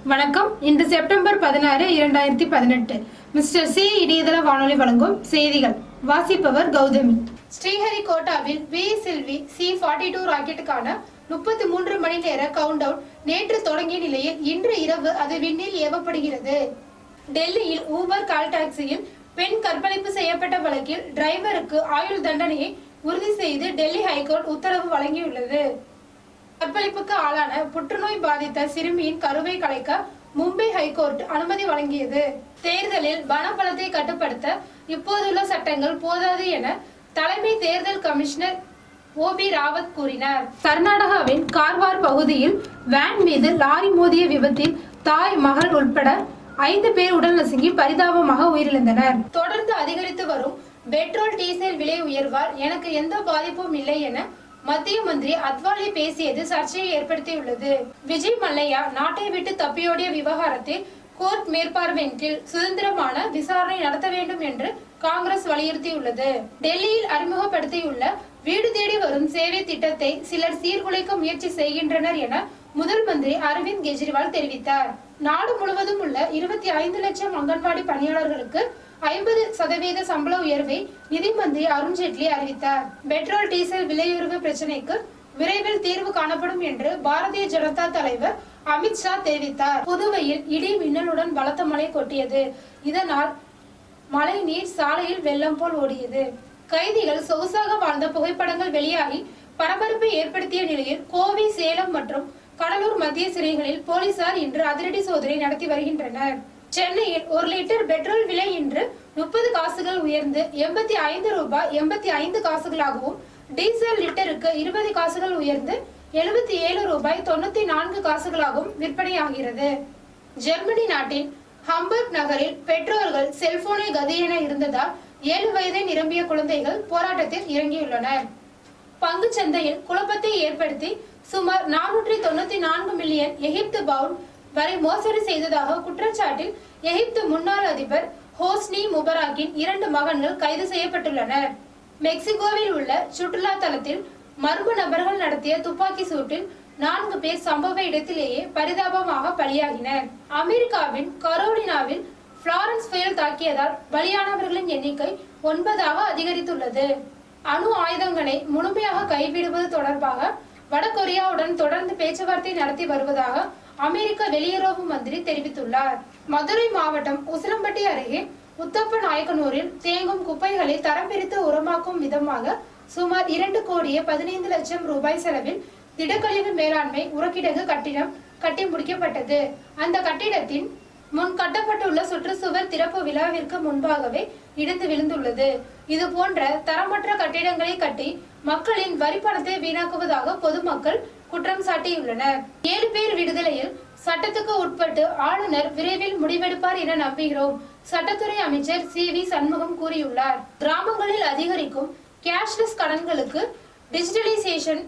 வணக்கம் இன்று செப்டம்பர் பதினாறு இரண்டாயிரத்தி பதினெட்டு மிஸ்டர் சி இடியதள வானொலி வழங்கும் செய்திகள் வாசிப்பவர் கௌதமி ஸ்ரீஹரிகோட்டாவில் வி சில்வி சி ஃபார்ட்டி டூ ராக்கெட்டுக்கான முப்பத்தி மூன்று மணி நேர கவுண்ட் டவுன் நேற்று தொடங்கிய நிலையில் இன்று இரவு அது விண்ணில் ஏவப்படுகிறது டெல்லியில் ஊபர் கால் டாக்ஸியில் பெண் கற்பழிப்பு செய்யப்பட்ட வழக்கில் டிரைவருக்கு ஆயுள் தண்டனையை உறுதி செய்து டெல்லி ஹைகோர்ட் உத்தரவு வழங்கியுள்ளது கற்பழிப்புக்கு ஆளான புற்றுநோய் பாதித்த சிறுமியின் கருவை கலைக்க மும்பை ஹைகோர்ட் அனுமதி வழங்கியது தேர்தலில் வனப்பலத்தை கட்டுப்படுத்த இப்போதுள்ள சட்டங்கள் போதாது என தலைமை தேர்தல் கமிஷனர் ஓ பி ராவத் கூறினார் கர்நாடகாவின் கார்வார் பகுதியில் வேன் மீது லாரி மோதிய விபத்தில் தாய் மகள் உட்பட ஐந்து பேர் உடல் நசுங்கி பரிதாபமாக உயிரிழந்தனர் தொடர்ந்து அதிகரித்து வரும் பெட்ரோல் டீசல் விலை உயர்வால் எனக்கு எந்த பாதிப்பும் இல்லை என மத்திய மந்திரி அத்வாலே பேசியது சர்ச்சையை ஏற்படுத்தியுள்ளது விஜய் மல்லையா நாட்டை விட்டு தப்பியோடிய விவகாரத்தில் கோர்ட் மேற்பார்வையின் கீழ் சுதந்திரமான விசாரணை நடத்த வேண்டும் என்று காங்கிரஸ் வலியுறுத்தியுள்ளது டெல்லியில் அறிமுகப்படுத்தியுள்ள வீடு தேடி வரும் சேவை திட்டத்தை சிலர் சீர்குலைக்க முயற்சி செய்கின்றனர் என முதல் மந்திரி அரவிந்த் கெஜ்ரிவால் தெரிவித்தார் நாடு முழுவதும் உள்ள இருபத்தி ஐந்து லட்சம் அங்கன்வாடி பணியாளர்களுக்கு ஐம்பது சதவீத சம்பள உயர்வை நிதி மந்திரி அருண்ஜேட்லி அறிவித்தார் பெட்ரோல் டீசல் விலையுயர்வு பிரச்சினைக்கு விரைவில் தீர்வு காணப்படும் என்று பாரதிய ஜனதா தலைவர் அமித்ஷா தெரிவித்தார் புதுவையில் இடி மின்னலுடன் பலத்த மழை கொட்டியது இதனால் மழை நீர் சாலையில் வெள்ளம் போல் ஓடியது கைதிகள் சொகுசாக வாழ்ந்த புகைப்படங்கள் வெளியாகி பரபரப்பை ஏற்படுத்திய நிலையில் கோவை சேலம் மற்றும் கடலூர் மத்திய சிறைகளில் போலீசார் இன்று அதிரடி சோதனை நடத்தி வருகின்றனர் சென்னையில் ஒரு லிட்டர் பெட்ரோல் விலை இன்று முப்பது காசுகள் உயர்ந்து எண்பத்தி ஐந்து ரூபாய் எண்பத்தி ஐந்து காசுகளாகவும் டீசல் லிட்டருக்கு இருபது காசுகள் உயர்ந்து எழுபத்தி ஏழு ரூபாய் தொண்ணூத்தி நான்கு காசுகளாகவும் விற்பனையாகிறது ஜெர்மனி நாட்டின் ஹம்பர்க் நகரில் பெற்றோர்கள் செல்போனை கதி என இருந்ததால் ஏழு வயதை நிரம்பிய குழந்தைகள் போராட்டத்தில் இறங்கியுள்ளனர் பங்குச் சந்தையில் குழப்பத்தை ஏற்படுத்தி சுமார் நானூற்றி தொண்ணூத்தி நான்கு மில்லியன் எகிப்து பவுண்ட் வரை மோசடி செய்ததாக குற்றச்சாட்டில் எகிப்து முன்னாள் அதிபர் ஹோஸ்னி முபராக்கின் இரண்டு மகன்கள் கைது செய்யப்பட்டுள்ளனர் மெக்சிகோவில் உள்ள சுற்றுலா தலத்தில் மர்ம நபர்கள் நடத்திய துப்பாக்கி சூட்டில் நான்கு பேர் சம்பவ இடத்திலேயே பரிதாபமாக பலியாகினர் அமெரிக்காவின் கரோலினாவில் பிளாரன்ஸ் புயல் தாக்கியதால் பலியானவர்களின் எண்ணிக்கை ஒன்பதாக அதிகரித்துள்ளது அணு ஆயுதங்களை முழுமையாக கைவிடுவது தொடர்பாக வடகொரியாவுடன் தொடர்ந்து பேச்சுவார்த்தை நடத்தி வருவதாக அமெரிக்க வெளியுறவு மந்திரி தெரிவித்துள்ளார் மதுரை மாவட்டம் உசிலம்பட்டி அருகே உத்தப்ப நாயக்கனூரில் தேங்கும் குப்பைகளை தரம் பிரித்து உரமாக்கும் விதமாக சுமார் இரண்டு கோடியே பதினைந்து லட்சம் ரூபாய் செலவில் திடக்கழிவு மேலாண்மை உரக்கிடங்கு கட்டிடம் கட்டி முடிக்கப்பட்டது அந்த கட்டிடத்தின் முன் கட்டப்பட்டுள்ள சுற்றுச்சுவர் திறப்பு விழாவிற்கு முன்பாகவே இடிந்து விழுந்துள்ளது இது போன்ற தரமற்ற கட்டிடங்களை கட்டி மக்களின் வரி பணத்தை வீணாக்குவதாக பொதுமக்கள் குற்றம் சாட்டியுள்ளனர் ஏழு பேர் விடுதலையில் சட்டத்துக்கு உட்பட்டு ஆளுநர் விரைவில் முடிவெடுப்பார் என நம்புகிறோம் சட்டத்துறை அமைச்சர் சி வி சண்முகம் கூறியுள்ளார் கிராமங்களில் அதிகரிக்கும் கேஷ்லெஸ் கடன்களுக்கு டிஜிட்டலைசேஷன்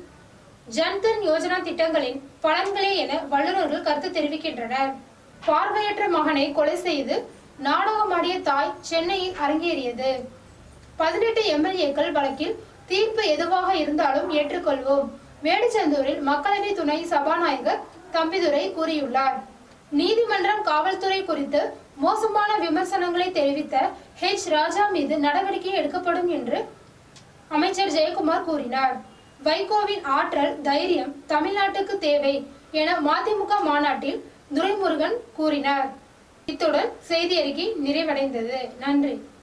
ஜன்தன் யோஜனா திட்டங்களின் பலன்களே என வல்லுநர்கள் கருத்து தெரிவிக்கின்றனர் பார்வையற்ற மகனை கொலை செய்து நாடகமாடிய தாய் சென்னையில் அரங்கேறியது பதினெட்டு எம்எல்ஏக்கள் வழக்கில் தீர்ப்பு எதுவாக இருந்தாலும் ஏற்றுக்கொள்வோம் வேடச்சந்தூரில் மக்களவை துணை சபாநாயகர் தம்பிதுரை கூறியுள்ளார் நீதிமன்றம் காவல்துறை குறித்து மோசமான விமர்சனங்களை தெரிவித்த ஹெச் ராஜா மீது நடவடிக்கை எடுக்கப்படும் என்று அமைச்சர் ஜெயக்குமார் கூறினார் வைகோவின் ஆற்றல் தைரியம் தமிழ்நாட்டுக்கு தேவை என மதிமுக மாநாட்டில் துரைமுருகன் கூறினார் இத்துடன் செய்தி அறிக்கை நிறைவடைந்தது நன்றி